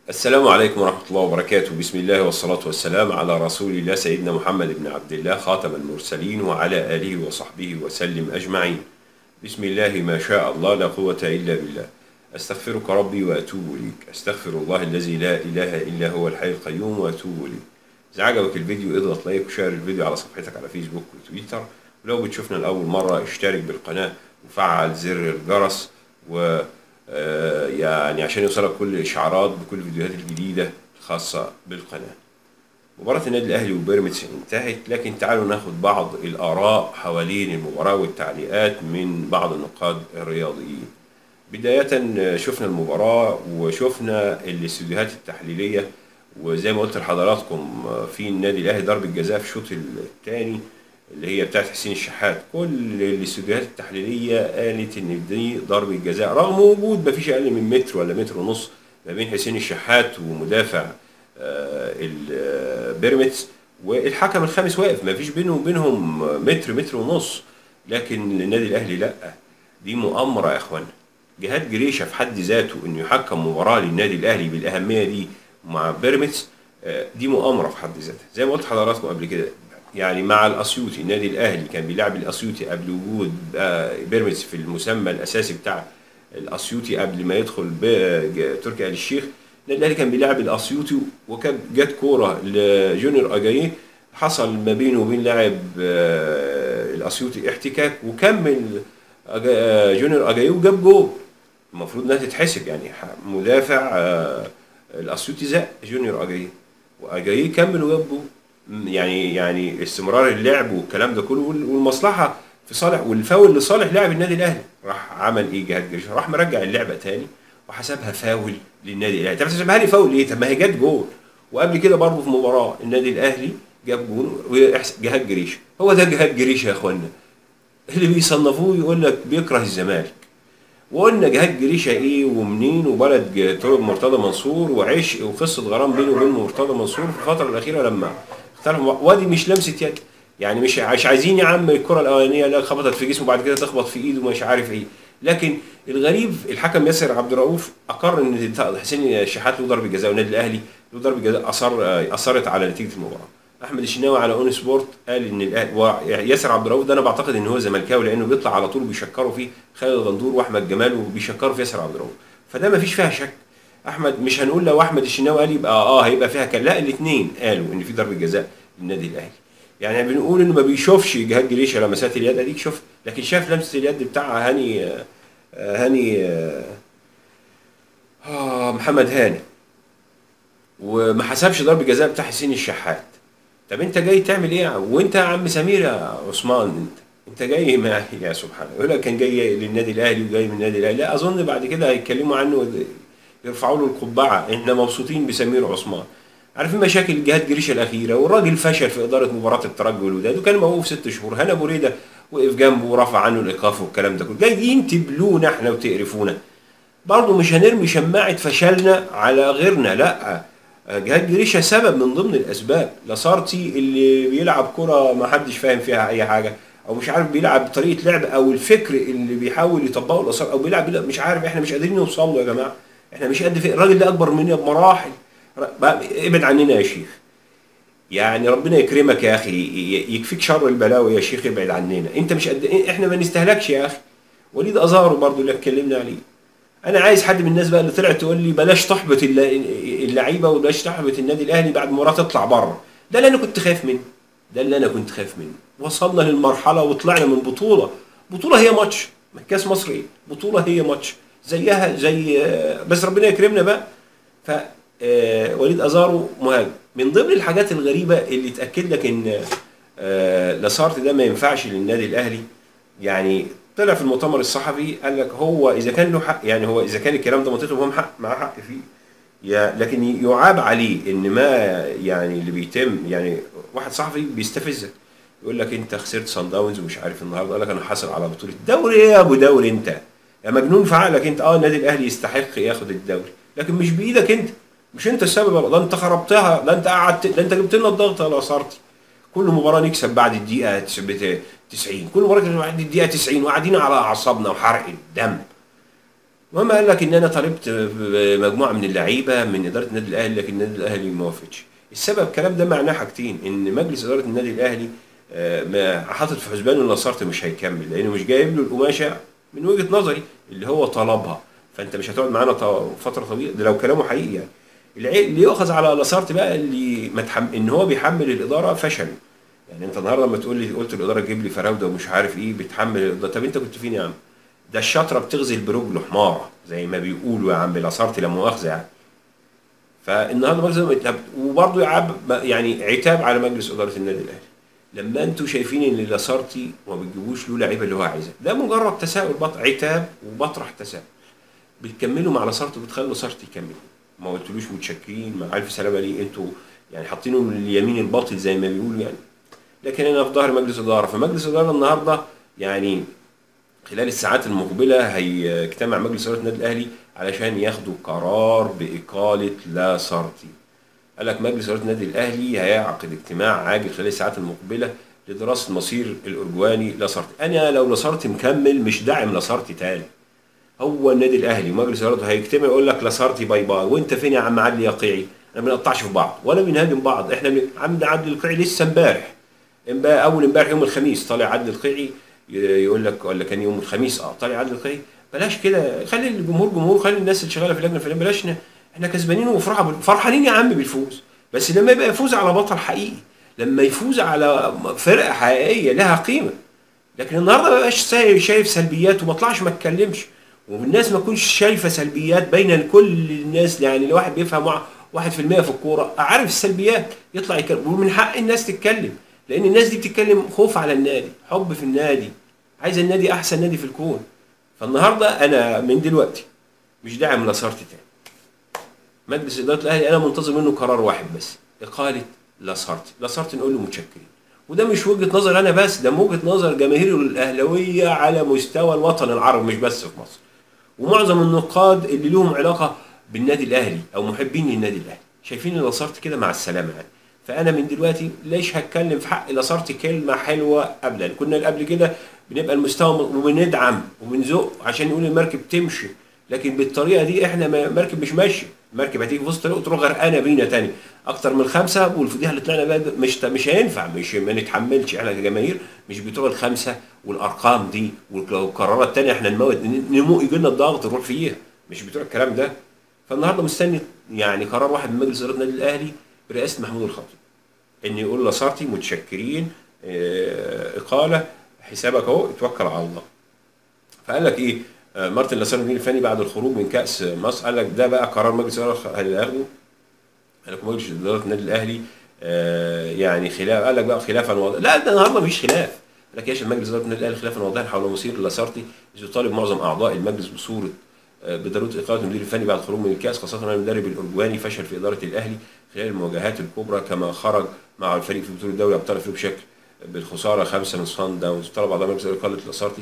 السلام عليكم ورحمة الله وبركاته بسم الله والصلاة والسلام على رسول الله سيدنا محمد بن عبد الله خاتم المرسلين وعلى آله وصحبه وسلم أجمعين بسم الله ما شاء الله لا قوة إلا بالله أستغفرك ربي وأتوب إليك أستغفر الله الذي لا إله إلا هو الحي القيوم وأتوب إليه إذا عجبك الفيديو اضغط لايك وشير الفيديو على صفحتك على فيسبوك وتويتر ولو بتشوفنا لأول مرة اشترك بالقناة وفعل زر الجرس و آه، يعني عشان يوصلك كل الاشعارات بكل الفيديوهات الجديده الخاصه بالقناه. مباراه النادي الاهلي وبيراميدز انتهت لكن تعالوا ناخد بعض الاراء حوالين المباراه والتعليقات من بعض النقاد الرياضيين. بدايه شفنا المباراه وشفنا الاستوديوهات التحليليه وزي ما قلت لحضراتكم في النادي الاهلي ضربه جزاء في الشوط الثاني اللي هي بتاعت حسين الشحات كل الاستوديوهات التحليليه قالت ان دي ضربه جزاء رغم وجود مفيش اقل من متر ولا متر ونص ما بين حسين الشحات ومدافع آه، البيراميدز والحكم الخامس واقف مفيش بينه وبينهم متر متر ونص لكن النادي الاهلي لا دي مؤامره يا اخوانا جهاد جريشه في حد ذاته انه يحكم مباراه للنادي الاهلي بالاهميه دي مع بيراميدز آه، دي مؤامره في حد ذاتها زي ما قلت لحضراتكم قبل كده يعني مع الاسيوطي النادي الاهلي كان بيلعب الاسيوطي قبل وجود آه، بيراميدز في المسمى الاساسي بتاع الاسيوطي قبل ما يدخل ب- ج- تركي آل الشيخ النادي الاهلي كان بيلعب الاسيوطي وكان جت كوره لجونيور اجاييه حصل ما بينه وبين لاعب آه، الاسيوطي احتكاك وكمل أجا- آه، جونيور اجاييه وجاب جول المفروض انها تتحسب يعني ح- مدافع آه، الاسيوطي زق جونيور اجاييه واجاييه كمل وجاب جول م- يعني يعني استمرار اللعب والكلام ده كله وال- والمصلحه في صالح والفاول لصالح لاعب النادي الاهلي راح عمل ايه جهاد جريشه راح مرجع اللعبه تاني وحسبها فاول للنادي الاهلي طب تحسبها لي فاول ليه طب ما هي جت جول وقبل كده برضه في مباراه النادي الاهلي جاب جول وإحس- جهاد جريشه هو ده جهاد جريشه يا اخوانا اللي بيصنفوه يقول لك بيكره الزمالك وقلنا جهاد جريشه ايه ومنين وبلد ج- مرتضى منصور وعشق وقصه غرام بينه وبين مرتضى منصور في الفتره الاخيره لما اختلفوا وادي مش لمسه يد يعني مش مش عايزين يا عم الكره الاولانيه اللي خبطت في جسمه بعد كده تخبط في ايده مش عارف ايه لكن الغريب الحكم ياسر عبد الرؤوف اقر ان حسين الشحات له ضربه جزاء والنادي الاهلي له ضربه جزاء اثر اثرت على نتيجه المباراه احمد الشناوي على اون سبورت قال ان الاهلي وياسر عبد الرؤوف ده انا بعتقد ان هو زملكاوي لانه بيطلع على طول بيشكروا فيه خالد غندور واحمد جمال وبيشكروا في ياسر عبد الرؤوف فده ما فيش فيها شك احمد مش هنقول لو احمد الشناوي قال يبقى اه هيبقى فيها كلام لا الاثنين قالوا ان في ضربه جزاء للنادي الاهلي يعني بنقول انه ما بيشوفش جهاد جريشه لمسات اليد اديك شوف لكن شاف لمسه اليد بتاع هاني آه، آه، هاني آه، آه محمد هاني وما حسبش ضربه جزاء بتاع حسين الشحات طب انت جاي تعمل ايه وانت يا عم سمير يا عثمان انت انت جاي ما يا سبحان الله يقول لك كان جاي للنادي الاهلي وجاي من النادي الاهلي لا اظن بعد كده هيتكلموا عنه يرفعوا له القبعه احنا مبسوطين بسمير عثمان عارفين مشاكل جهاد جريشه الاخيره والراجل فشل في اداره مباراه الترجي والوداد وكان موقوف ست شهور هنا ابو ريده وقف جنبه ورفع عنه الايقاف والكلام ده كله جايين تبلونا احنا وتقرفونا برضه مش هنرمي شماعه فشلنا على غيرنا لا جهاد جريشه سبب من ضمن الاسباب لاسارتي اللي بيلعب كره ما حدش فاهم فيها اي حاجه او مش عارف بيلعب بطريقه لعب او الفكر اللي بيحاول يطبقه لاسارتي او بيلعب بيلعب مش عارف احنا مش قادرين نوصل له يا جماعه احنا مش قد في الراجل ده اكبر مننا بمراحل بقى ابعد عننا يا شيخ يعني ربنا يكرمك يا اخي ي- يكفيك شر البلاوي يا شيخ ابعد عننا انت مش قد احنا ما نستهلكش يا اخي وليد ازارو برضو اللي اتكلمنا عليه انا عايز حد من الناس بقى اللي طلعت تقول لي بلاش تحبط الل- اللعيبه وبلاش تحبط النادي الاهلي بعد مباراه تطلع بره ده اللي انا كنت خايف منه ده اللي انا كنت خايف منه وصلنا للمرحله وطلعنا من بطوله بطوله هي ماتش كاس مصر ايه بطوله هي ماتش زيها زي بس ربنا يكرمنا بقى ف آه، وليد ازارو مهاجم من ضمن الحاجات الغريبه اللي تاكد لك ان آه، لاسارت ده ما ينفعش للنادي الاهلي يعني طلع في المؤتمر الصحفي قال لك هو اذا كان له حق يعني هو اذا كان الكلام ده منطقي وهم حق معاه حق فيه يا لكن يعاب عليه ان ما يعني اللي بيتم يعني واحد صحفي بيستفزك يقول لك انت خسرت صن داونز ومش عارف النهارده قال لك انا حاصل على بطوله دوري ايه يا ابو دوري انت يا مجنون في عقلك انت اه النادي الاهلي يستحق ياخد الدوري لكن مش بايدك انت مش انت السبب ولا- ده انت خربتها ده انت قعدت ده انت جبت لنا الضغط على صارتي كل مباراه نكسب بعد الدقيقه 90 كل مباراه نكسب بعد الدقيقه 90 وقاعدين على اعصابنا وحرق الدم المهم قال لك ان انا طالبت مجموعه من اللعيبه من اداره النادي الاهلي لكن النادي الاهلي ما وافقش السبب الكلام ده معناه حاجتين ان مجلس اداره النادي الاهلي آه، ما حاطط في حسبانه ان لاسارتي مش هيكمل لانه مش جايب له القماشه من وجهه نظري اللي هو طلبها فانت مش هتقعد معانا ط- فتره طويله ده لو كلامه حقيقي يعني العيب اللي يؤخذ على لاسارتي بقى اللي ما تحم... ان هو بيحمل الاداره فشل يعني انت النهارده لما تقول لي قلت الاداره تجيب لي فراوده ومش عارف ايه بتحمل الاداره طب انت كنت فين يا عم؟ ده الشطره بتغزل برجله حماره زي ما بيقولوا يا عم لاسارتي لا مؤاخذه يعني فالنهارده مجلس الإدارة- طب وبرضه يعب يعني عتاب على مجلس اداره النادي الاهلي لما انتوا شايفين ان لاسارتي ما بتجيبوش له لعيبه اللي هو عايزها ده مجرد تساؤل بط... عتاب وبطرح تساؤل بتكملوا مع لاسارتي وبتخلوا لاسارتي يكمل ما قلتلوش متشكرين مع الف سلامه ليه انتوا يعني حاطينه من اليمين الباطل زي ما بيقولوا يعني لكن انا في ظهر مجلس اداره فمجلس اداره النهارده يعني خلال الساعات المقبله هيجتمع مجلس اداره النادي الاهلي علشان ياخدوا قرار باقاله لاسارتي قال لك مجلس اداره النادي الاهلي هيعقد اجتماع عاجل خلال الساعات المقبله لدراسه مصير الارجواني لاسارتي انا لو لاسارتي مكمل مش داعم لاسارتي تاني هو النادي الاهلي مجلس ادارته هيجتمع يقول لك لاسارتي باي باي وانت فين يا عم عدلي يقيعي احنا ما بنقطعش في بعض ولا بنهاجم بعض احنا بن- عم عدلي القيعي لسه امبارح امبارح اول امبارح يوم الخميس طالع عدلي القيعي ي- يقول لك ولا كان يوم الخميس اه طالع عدلي القيعي بلاش كده خلي الجمهور جمهور خلي الناس اللي شغاله في اللجنه الفنيه بلاش ن- احنا كسبانين وفرحة بال- فرحانين يا عم بالفوز بس لما يبقى يفوز على بطل حقيقي لما يفوز على فرقه حقيقيه لها قيمه لكن النهارده ما بقاش سا- شايف سلبيات وما اطلعش ما اتكلمش والناس ما تكونش شايفه سلبيات باينه لكل الناس يعني لو واحد بيفهم وع- واحد في المية في الكوره عارف السلبيات يطلع يتكلم ومن حق الناس تتكلم لان الناس دي بتتكلم خوف على النادي حب في النادي عايز النادي احسن نادي في الكون فالنهارده انا من دلوقتي مش داعم لاسارتي تاني مجلس اداره الاهلي انا منتظر منه قرار واحد بس اقاله لاسارتي لاسارتي نقول له متشكرين وده مش وجهه نظر انا بس ده من وجهه نظر جماهير الاهلاويه على مستوى الوطن العربي مش بس في مصر ومعظم النقاد اللي لهم علاقه بالنادي الاهلي او محبين للنادي الاهلي شايفين ان لاسارتي كده مع السلامه يعني فانا من دلوقتي ليش هتكلم في حق لاسارتي كلمه حلوه ابدا كنا قبل كده بنبقى المستوى وبندعم وبنزق عشان نقول المركب تمشي لكن بالطريقه دي احنا ما- مركب مش ماشيه المركب هتيجي في وسط الطريق وتروح غرقانه بينا تاني اكتر من خمسه والفضيحه اللي طلعنا بيها مش مش هينفع مش ما نتحملش احنا كجماهير مش بتوع الخمسه والارقام دي والقرارات التانيه احنا نموت نمو يجي لنا الضغط نروح فيها مش بتوع الكلام ده فالنهارده مستني يعني قرار واحد من مجلس اداره النادي الاهلي برئاسه محمود الخطيب ان يقول لصارتي متشكرين اه، اقاله حسابك اهو اتوكل على الله فقال لك ايه آه، مارتن لاسار المدير الفني بعد الخروج من كاس مصر قال لك ده بقى قرار مجلس الاداره هياخده قال لك مجلس اداره النادي الاهلي آه، يعني خلاف قال لك بقى خلافا واضحا لا ده النهارده مفيش خلاف قال لك يا شيخ مجلس اداره النادي الاهلي خلافا واضحا حول مصير لاسارتي إذ يطالب معظم اعضاء المجلس بصوره آه، بضروره اقاله المدير الفني بعد الخروج من الكاس خاصه ان المدرب الارجواني فشل في اداره الاهلي خلال المواجهات الكبرى كما خرج مع الفريق في بطوله دوري ابطال افريقيا بشكل بالخساره خمسه من صن داونز طلب اعضاء مجلس الاداره اقاله لاسارتي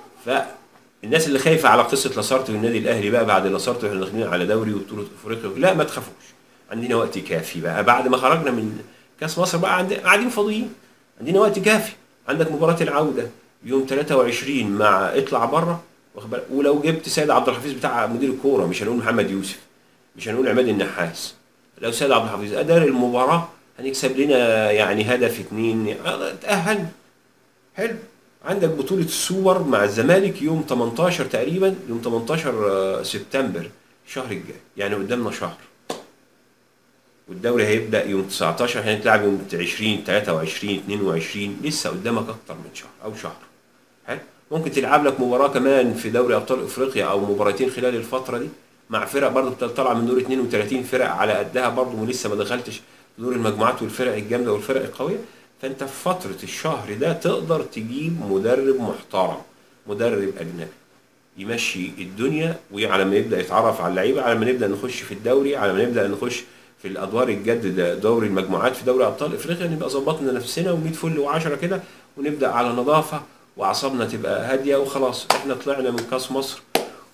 فالناس اللي خايفه على قصه لاسارتي والنادي الاهلي بقى بعد لاسارتي واحنا داخلين على دوري وبطوله افريقيا لا ما تخافوش عندنا وقت كافي بقى بعد ما خرجنا من كاس مصر بقى عندنا قاعدين فاضيين عندنا وقت كافي عندك مباراه العوده يوم 23 مع اطلع بره واخد بالك؟ ولو جبت سيد عبد الحفيظ بتاع مدير الكوره مش هنقول محمد يوسف مش هنقول عماد النحاس لو سيد عبد الحفيظ ادار المباراه هنكسب لنا يعني هدف اتنين آه، تاهلنا حلو عندك بطولة السوبر مع الزمالك يوم 18 تقريبا يوم 18 سبتمبر الشهر الجاي يعني قدامنا شهر والدوري هيبدأ يوم 19 هنتلعب يوم 20 23 22 لسه قدامك أكتر من شهر أو شهر حلو ممكن تلعب لك مباراة كمان في دوري أبطال أفريقيا أو مباراتين خلال الفترة دي مع فرق برضه طالعة من دور 32 فرق على قدها برضه ولسه ما دخلتش دور المجموعات والفرق الجامدة والفرق القوية فانت في فتره الشهر ده تقدر تجيب مدرب محترم مدرب اجنبي يمشي الدنيا وعلى ما يبدا يتعرف على اللعيبه على ما نبدا نخش في الدوري على ما نبدا نخش في الادوار الجد ده دوري المجموعات في دوري ابطال افريقيا نبقى ظبطنا نفسنا و100 فل و10 كده ونبدا على نظافه واعصابنا تبقى هاديه وخلاص احنا طلعنا من كاس مصر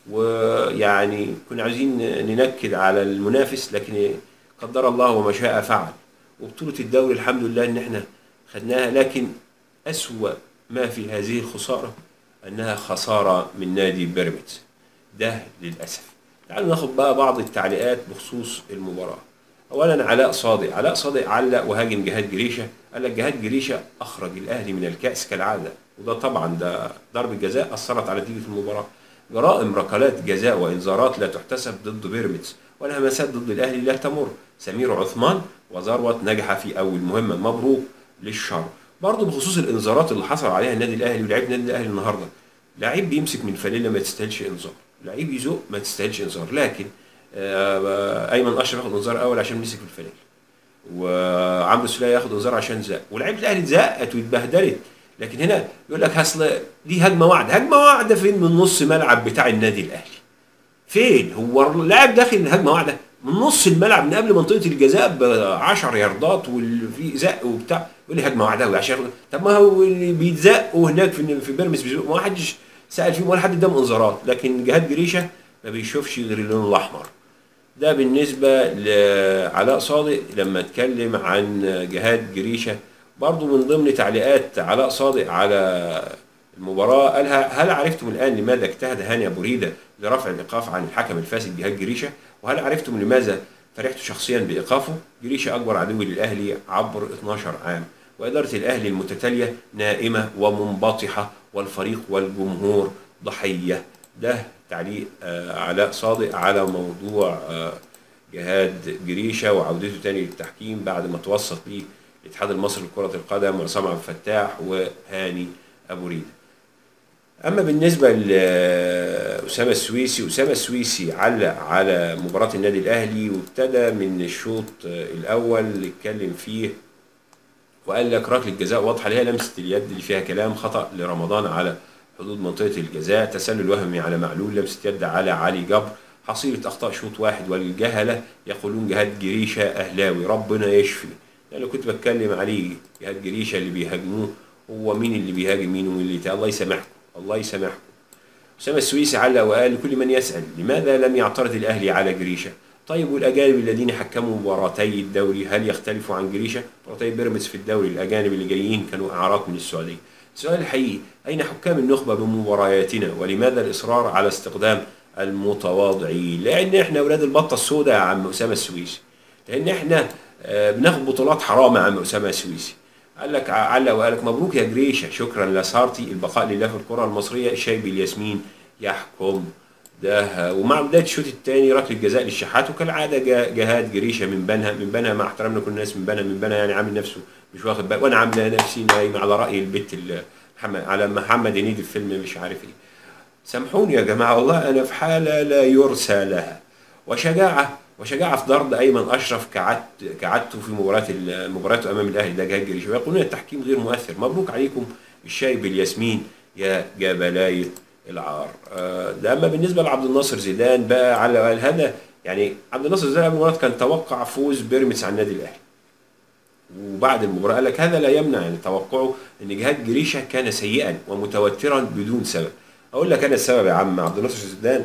ويعني كنا عايزين ننكد على المنافس لكن قدر الله وما شاء فعل وبطولة الدوري الحمد لله ان احنا خدناها لكن أسوأ ما في هذه الخسارة أنها خسارة من نادي بيراميدز ده للاسف تعالوا ناخد بقى بعض التعليقات بخصوص المباراه اولا علاء صادق علاء صادق علق وهاجم جهاد جريشه قال لك جهاد جريشه اخرج الاهلي من الكاس كالعاده وده طبعا ده ضربه جزاء اثرت على نتيجه المباراه جرائم ركلات جزاء وانذارات لا تحتسب ضد بيراميدز والهمسات ضد الاهلي لا تمر سمير عثمان وذروت نجح في اول مهمه مبروك للشر برضه بخصوص الانذارات اللي حصل عليها النادي الاهلي ولاعيبه النادي الاهلي النهارده لعيب بيمسك من فانيلا ما تستاهلش انذار لعيب يزق ما تستاهلش انذار لكن آه، ايمن اشرف ياخد انذار اول عشان مسك في الفانيلا وعمرو السوليه ياخد انذار عشان زق ولاعيبه الاهلي اتزقت واتبهدلت لكن هنا يقول لك اصل دي هجمه واحده هجمه واحده فين من نص ملعب بتاع النادي الاهلي فين هو اللاعب داخل هجمه واحده من نص الملعب من قبل منطقه الجزاء ب 10 ياردات وفي زق وبتاع يقول لي هجمه واحده عشان طب ما هو اللي بيتزقوا هناك في في بيراميدز بيزقوا ما حدش سال فيهم ولا حد اداهم انذارات لكن جهاد جريشه ما بيشوفش غير اللون الاحمر ده بالنسبه لعلاء صادق لما اتكلم عن جهاد جريشه برضو من ضمن تعليقات علاء صادق على المباراة قالها هل عرفتم الآن لماذا اجتهد هاني أبو ريدة لرفع الإيقاف عن الحكم الفاسد جهاد جريشة وهل عرفتم لماذا فرحت شخصيا بإيقافه جريشة أكبر عدو للأهلي عبر 12 عام وإدارة الأهلي المتتالية نائمة ومنبطحة والفريق والجمهور ضحية ده تعليق آه علاء صادق على موضوع آه جهاد جريشة وعودته تاني للتحكيم بعد ما توسط ليه الاتحاد المصري لكرة القدم وعصام عبد الفتاح وهاني أبو ريدة اما بالنسبه لاسامه السويسي اسامه السويسي علق على مباراه النادي الاهلي وابتدى من الشوط الاول اللي اتكلم فيه وقال لك ركله الجزاء واضحه اللي هي لمسه اليد اللي فيها كلام خطا لرمضان على حدود منطقه الجزاء تسلل وهمي على معلول لمسه يد على علي جبر حصيله اخطاء شوط واحد والجهله يقولون جهاد جريشه اهلاوي ربنا يشفي انا كنت بتكلم عليه جهاد جريشه اللي بيهاجموه هو مين اللي بيهاجم مين ومين اللي الله يسامحكم الله يسامحكم أسامة السويسي علق وقال لكل من يسأل لماذا لم يعترض الأهلي على جريشة طيب والأجانب الذين حكموا مباراتي الدوري هل يختلفوا عن جريشة مباراتي بيراميدز في الدوري الأجانب اللي جايين كانوا إعارات من السعودية السؤال الحقيقي أين حكام النخبة بمبارياتنا ولماذا الإصرار على استخدام المتواضعين لأن إحنا أولاد البطة السوداء يا عم أسامة السويسي لأن إحنا بناخد بطولات حرام يا عم أسامة السويسي قال لك علق وقال لك مبروك يا جريشه شكرا لسارتي البقاء لله في الكره المصريه الشاي بالياسمين يحكم ده ومع بدايه الشوط الثاني ركله جزاء للشحات وكالعاده جهاد جريشه من بنها من بنها مع احترامنا كل الناس من بنها من بنها يعني عامل نفسه مش واخد بالي وانا عامله نفسي نايم على راي البت محمد على محمد هنيدي في فيلم مش عارف ايه سامحوني يا جماعه والله انا في حاله لا يرثى لها وشجاعه وشجاعة في ضرب أيمن أشرف كعدت كعدته في مباراة المباريات أمام الأهلي ده جهاد جريشة ويقولون التحكيم غير مؤثر مبروك عليكم الشاي بالياسمين يا جبلاية العار ده أما بالنسبة لعبد الناصر زيدان بقى على قال هذا يعني عبد الناصر زيدان قبل المباراة كان توقع فوز بيراميدز على النادي الأهلي وبعد المباراة قال لك هذا لا يمنع يعني توقعه ان جهاد جريشة كان سيئا ومتوترا بدون سبب اقول لك انا السبب يا عم عبد الناصر زيدان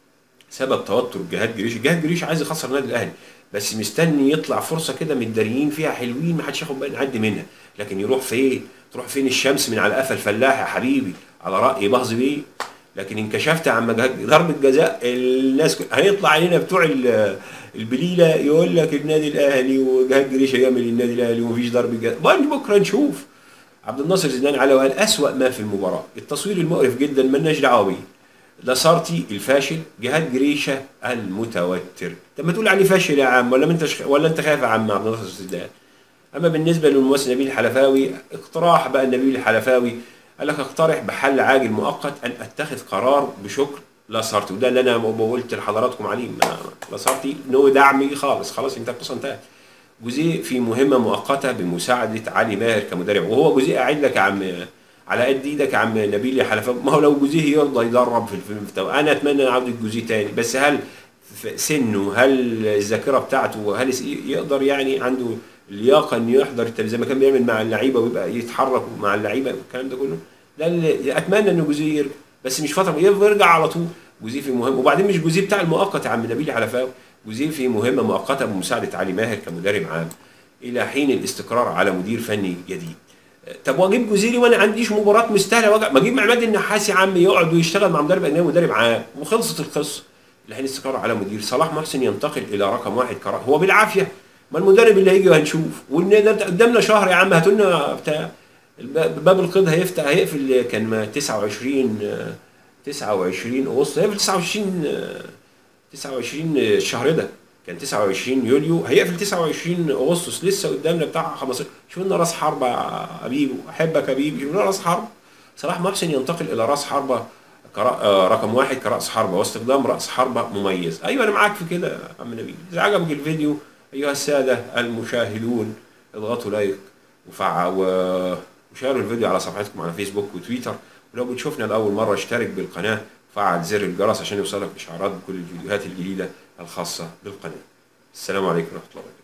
سبب توتر جهاد جريش جهاد جريش عايز يخسر النادي الاهلي بس مستني يطلع فرصه كده متداريين فيها حلوين ما حدش ياخد بالنا نعدي منها لكن يروح فين تروح فين الشمس من على قفا الفلاح يا حبيبي على راي بهز بيه لكن انكشفت يا عم جهاد ضربه جزاء الناس هيطلع علينا بتوع البليله يقول لك النادي الاهلي وجهاد جريشه يعمل النادي الاهلي ومفيش ضربه جزاء بكره نشوف عبد الناصر زيدان على وقال اسوأ ما في المباراه التصوير المقرف جدا مالناش دعوه بيه لاسارتي الفاشل جهاد جريشه المتوتر طب ما تقول عليه فاشل يا عم ولا انت شخ... ولا انت خايف يا عم عبد الناصر السودان اما بالنسبه للممثل نبيل الحلفاوي اقتراح بقى نبيل الحلفاوي قال لك اقترح بحل عاجل مؤقت ان اتخذ قرار بشكر لاسارتي وده اللي انا قلت لحضراتكم عليه لاسارتي نو دعمي خالص خلاص انت القصه انتهت جوزيه في مهمه مؤقته بمساعده علي ماهر كمدرب وهو جوزيه قاعد لك يا عم على قد ايدك يا عم نبيل يا حلفاء ما هو لو جوزيه يرضى يدرب في الفيلم بتاعه انا اتمنى عوده جوزيه تاني بس هل سنه هل الذاكره بتاعته هل يقدر يعني عنده اللياقه انه يحضر زي ما كان بيعمل مع اللعيبه ويبقى يتحرك مع اللعيبه والكلام ده كله ده اللي اتمنى انه جوزيه يرجع بس مش فتره يرجع على طول جوزيه في مهمه وبعدين مش جوزيه بتاع المؤقت يا عم نبيل حلفاوي جوزيه في مهمه مؤقته بمساعده علي ماهر كمدرب عام الى حين الاستقرار على مدير فني جديد طب واجيب جوزيري وانا عنديش مباراه مستاهله وجع ما اجيب عماد النحاس يا عم يقعد ويشتغل مع مدرب اجنبي ومدرب عام وخلصت القصه الحين استقر على مدير صلاح محسن ينتقل الى رقم واحد كرا هو بالعافيه ما المدرب اللي هيجي وهنشوف وان ده قدامنا شهر يا عم هاتوا لنا بتاع الب- باب القيد هيفتح هيقفل كان ما 29 آه، 29 اغسطس هيقفل 29 آه، 29 الشهر ده كان 29 يوليو هيقفل 29 اغسطس لسه قدامنا بتاع 15 شوف لنا راس حربه يا حبيبي احبك يا حبيبي شوف لنا راس حرب صلاح محسن ينتقل الى راس حربه كرا... آه، رقم واحد كراس حربه واستخدام راس حربه مميز ايوه انا معاك في كده يا عم نبيل اذا عجبك الفيديو ايها الساده المشاهدون اضغطوا لايك وفع و... وشاروا الفيديو على صفحتكم على فيسبوك وتويتر ولو بتشوفنا لاول مره اشترك بالقناه وفعل زر الجرس عشان يوصلك اشعارات بكل الفيديوهات الجديده الخاصه بالقناه السلام عليكم ورحمه الله وبركاته